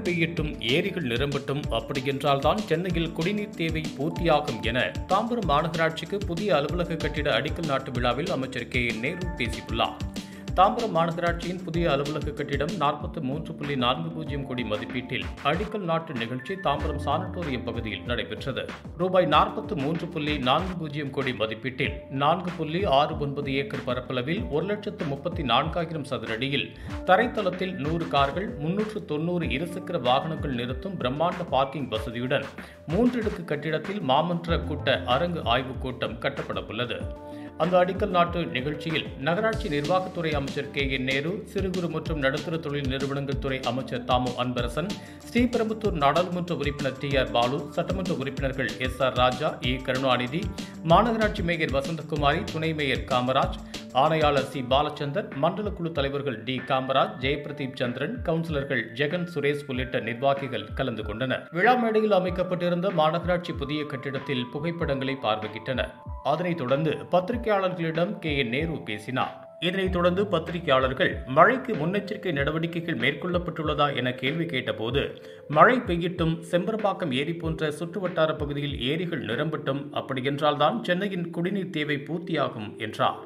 பெய்யட்டும் ஏரிகள் நிரம்பட்டும் அப்படியென்றால்தான் சென்னையில் குடிநீர் தேவை பூர்த்தியாகும் என தாம்பரம் மாநகராட்சிக்கு புதிய அலுவலக கட்டிட அடிக்கல் நாட்டு விழாவில் அமைச்சர் கே என் நேரு பேசியுள்ளார் தாம்பரம் மாநகராட்சியின் புதிய அலுவலக கட்டிடம் நாற்பத்தி மூன்று புள்ளி நான்கு பூஜ்ஜியம் கோடி மதிப்பீட்டில் அடிக்கல் நாட்டு நிகழ்ச்சி தாம்பரம் சானட்டோரியம் பகுதியில் நடைபெற்றது ரூபாய் நாற்பத்தி மூன்று புள்ளி நான்கு பூஜ்ஜியம் கோடி மதிப்பீட்டில் நான்கு புள்ளி ஆறு ஒன்பது ஏக்கர் பரப்பளவில் ஒரு லட்சத்து முப்பத்தி நான்காயிரம் சதுரடியில் தரைத்தளத்தில் நூறு கார்கள் முன்னூற்று தொன்னூறு இருசக்கர வாகனங்கள் நிறுத்தும் பிரம்மாண்ட பார்க்கிங் வசதியுடன் மூன்றடுக்கு கட்டிடத்தில் மாமன்ற கூட்ட அரங்கு ஆய்வுக் கூட்டம் கட்டப்பட உள்ளது அந்த அடிக்கல் நாட்டு நிகழ்ச்சியில் நகராட்சி நிர்வாகத்துறை அமைச்சர் கே என் நேரு சிறு குறு மற்றும் நடுத்தர தொழில் நிறுவனங்கள் துறை அமைச்சர் தாமு அன்பரசன் ஸ்ரீபெரும்புத்தூர் நாடாளுமன்ற உறுப்பினர் டி ஆர் பாலு சட்டமன்ற உறுப்பினர்கள் S R Raja A Karunanidhi மாநகராட்சி மேயர் வசந்தகுமாரி துணை மேயர் காமராஜ் ஆணையாளர் சி பாலச்சந்தர் மண்டல குழு தலைவர்கள் டி காமராஜ் ஜெயபிரதீப் சந்திரன் கவுன்சிலர்கள் ஜெகன் சுரேஷ் உள்ளிட்ட நிர்வாகிகள் கலந்து கொண்டனர் விழா மேடையில் அமைக்கப்பட்டிருந்த மாநகராட்சி புதிய கட்டிடத்தில் புகைப்படங்களை பார்வையிட்டனர் அதனைத் தொடர்ந்து பத்திரிகையாளர்களிடம் கே என் நேரு பேசினார் இதனைத் தொடர்ந்து பத்திரிகையாளர்கள் மழைக்கு முன்னெச்சரிக்கை நடவடிக்கைகள் மேற்கொள்ளப்பட்டுள்ளதா என கேள்வி கேட்டபோது மழை பெய்யட்டும் செம்பரப்பாக்கம் ஏரி போன்ற சுற்றுவட்டார பகுதியில் ஏரிகள் நிரம்பட்டும் அப்படியென்றால்தான் சென்னையின் குடிநீர் தேவை பூர்த்தியாகும் என்றார்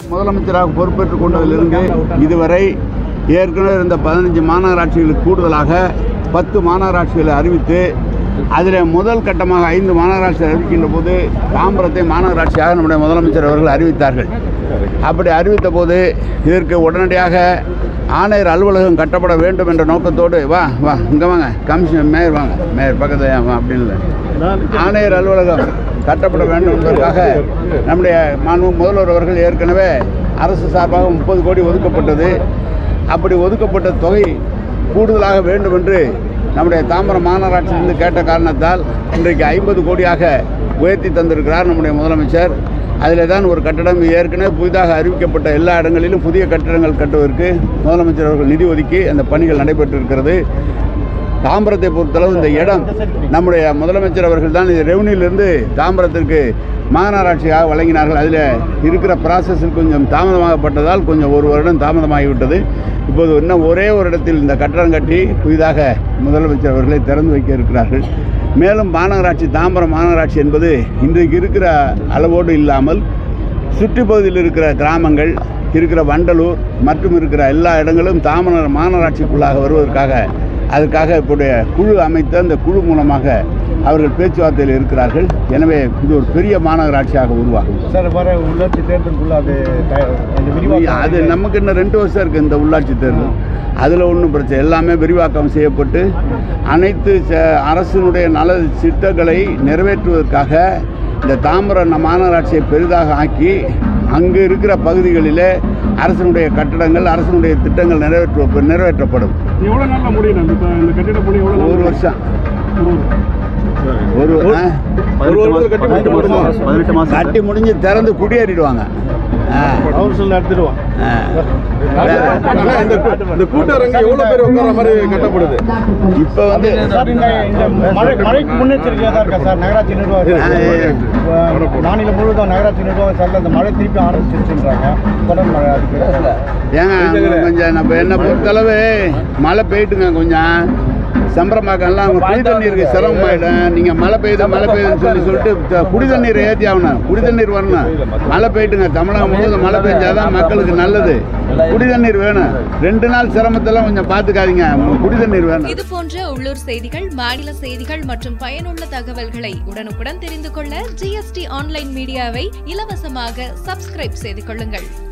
முதலமைச்சராக பொறுப்பேற்றுக் கொண்டதிலிருந்து இதுவரை ஏற்கனவே இருந்த பதினஞ்சு மாநகராட்சிகளுக்கு கூடுதலாக பத்து மாநகராட்சிகளை அறிவித்து அதில் முதல் கட்டமாக ஐந்து மாநகராட்சி அறிவிக்கின்ற போது தாம்பரத்தை மாநகராட்சியாக நம்முடைய முதலமைச்சர் அவர்கள் அறிவித்தார்கள் அப்படி அறிவித்த போது இதற்கு உடனடியாக ஆணையர் அலுவலகம் கட்டப்பட வேண்டும் என்ற நோக்கத்தோடு வா வா இங்கே வாங்க கமிஷன் மேயர் வாங்க மேயர் பக்கத்தில் வா அப்படின்னு இல்லை ஆணையர் அலுவலகம் கட்டப்பட வேண்டும் என்பதற்காக நம்முடைய மாண்பு முதல்வர் அவர்கள் ஏற்கனவே அரசு சார்பாக முப்பது கோடி ஒதுக்கப்பட்டது அப்படி ஒதுக்கப்பட்ட தொகை கூடுதலாக வேண்டும் என்று நம்முடைய தாம்பரம் மாநகராட்சியிலிருந்து கேட்ட காரணத்தால் இன்றைக்கு ஐம்பது கோடியாக உயர்த்தி தந்திருக்கிறார் நம்முடைய முதலமைச்சர் அதில் தான் ஒரு கட்டடம் ஏற்கனவே புதிதாக அறிவிக்கப்பட்ட எல்லா இடங்களிலும் புதிய கட்டிடங்கள் கட்டுவதற்கு முதலமைச்சர் அவர்கள் நிதி ஒதுக்கி அந்த பணிகள் நடைபெற்று இருக்கிறது தாம்பரத்தை பொறுத்தளவு இந்த இடம் நம்முடைய முதலமைச்சர் அவர்கள் தான் இது ரெவன்யூலேருந்து தாம்பரத்திற்கு மாநகராட்சியாக வழங்கினார்கள் அதில் இருக்கிற ப்ராசஸில் கொஞ்சம் தாமதமாகப்பட்டதால் கொஞ்சம் ஒரு வருடம் தாமதமாகிவிட்டது இப்போது இன்னும் ஒரே ஒரு இடத்தில் இந்த கட்டடம் கட்டி புதிதாக முதலமைச்சர் அவர்களை திறந்து வைக்க இருக்கிறார்கள் மேலும் மாநகராட்சி தாம்பரம் மாநகராட்சி என்பது இன்றைக்கு இருக்கிற அளவோடு இல்லாமல் சுற்றுப்பகுதியில் இருக்கிற கிராமங்கள் இருக்கிற வண்டலூர் மற்றும் இருக்கிற எல்லா இடங்களும் தாமர மாநகராட்சிக்குள்ளாக வருவதற்காக அதுக்காக இப்போடைய குழு அமைத்து அந்த குழு மூலமாக அவர்கள் பேச்சுவார்த்தையில் இருக்கிறார்கள் எனவே இது ஒரு பெரிய மாநகராட்சியாக உருவாகும் சார் வர உள்ளாட்சி தேர்தலுக்குள்ள அது தய- அந்த விரிவாக்கம் அது நமக்கு இன்னும் ரெண்டு வருஷம் இருக்குது இந்த உள்ளாட்சி தேர்தல் அதில் ஒன்றும் பிரச்சனை எல்லாமே விரிவாக்கம் செய்யப்பட்டு அனைத்து ச- அரசினுடைய நல திட்டங்களை நிறைவேற்றுவதற்காக இந்த தாம்பரம் ந- மாநகராட்சியை பெரிதாக ஆக்கி அங்கு இருக்கிற பகுதிகளிலே அரசினுடைய கட்டடங்கள் அரசினுடைய திட்டங்கள் நிறைவேற்ற நிறைவேற்றப்படும் எவ்வளோ நாளில் முடியும் இந்த இந்த கட்டிட பணி எவ்வளோ ஒரு வருஷம் ஒரு ஆ? ஒரு வருஷம் கட்டி முடிக்க பதினெட்டு மாதம் கட்டி முடிஞ்சு திறந்து குடியேறிடுவாங்க ஆ கவுன்சில் நடத்திடுவோம் ஆ. இந்த கூட்டரங்கு எவ்வளோ பேர் உட்கார மாதிரி கட்டப்படுது இப்போ வந்து சார் இந்த இந்த மழை மழைக்கு முன்னெச்சரிக்கையாக தான் இருக்கா சார் நகராட்சி நிர்வாகம் மாநிலம் முழுவதும் நகராட்சி நிர்வாகம் சார் அந்த மழை திருப்பி ஆரம்பிச்சிருச்சுன்றாங்க தொடர் மழை அதுக்கு ஏங்க கொஞ்சம் நம்ம என்ன பொறுத்தளவு மழை பெய்யுட்டுங்க கொஞ்சம் சம்பரமாக்கெல்லாம் குடி தண்ணீருக்கு சிரமமாயிடும் நீங்கள் மழை பெய்யுது மழை பெய்யுதுன்னு சொல்லி சொல்லிட்டு த- குடி தண்ணீர் ஏற்றி ஆகணும் குடி தண்ணீர் வரணும் மழை பெய்யுட்டுங்க தமிழகம் முழுவதும் மழை பெஞ்சாதான் மக்களுக்கு நல்லது குடி தண்ணீர் வேணும் ரெண்டு நாள் சிரமத்தெல்லாம் கொஞ்சம் பார்த்துக்காதீங்க குடி தண்ணீர் வேணும் இது போன்ற உள்ளூர் செய்திகள் மாநில செய்திகள் மற்றும் பயனுள்ள தகவல்களை உடனுக்குடன் தெரிந்து கொள்ள ஜிஎஸ்டி ஆன்லைன் மீடியாவை இலவசமாக சப்ஸ்கிரைப் செய்து கொள்ளுங்கள்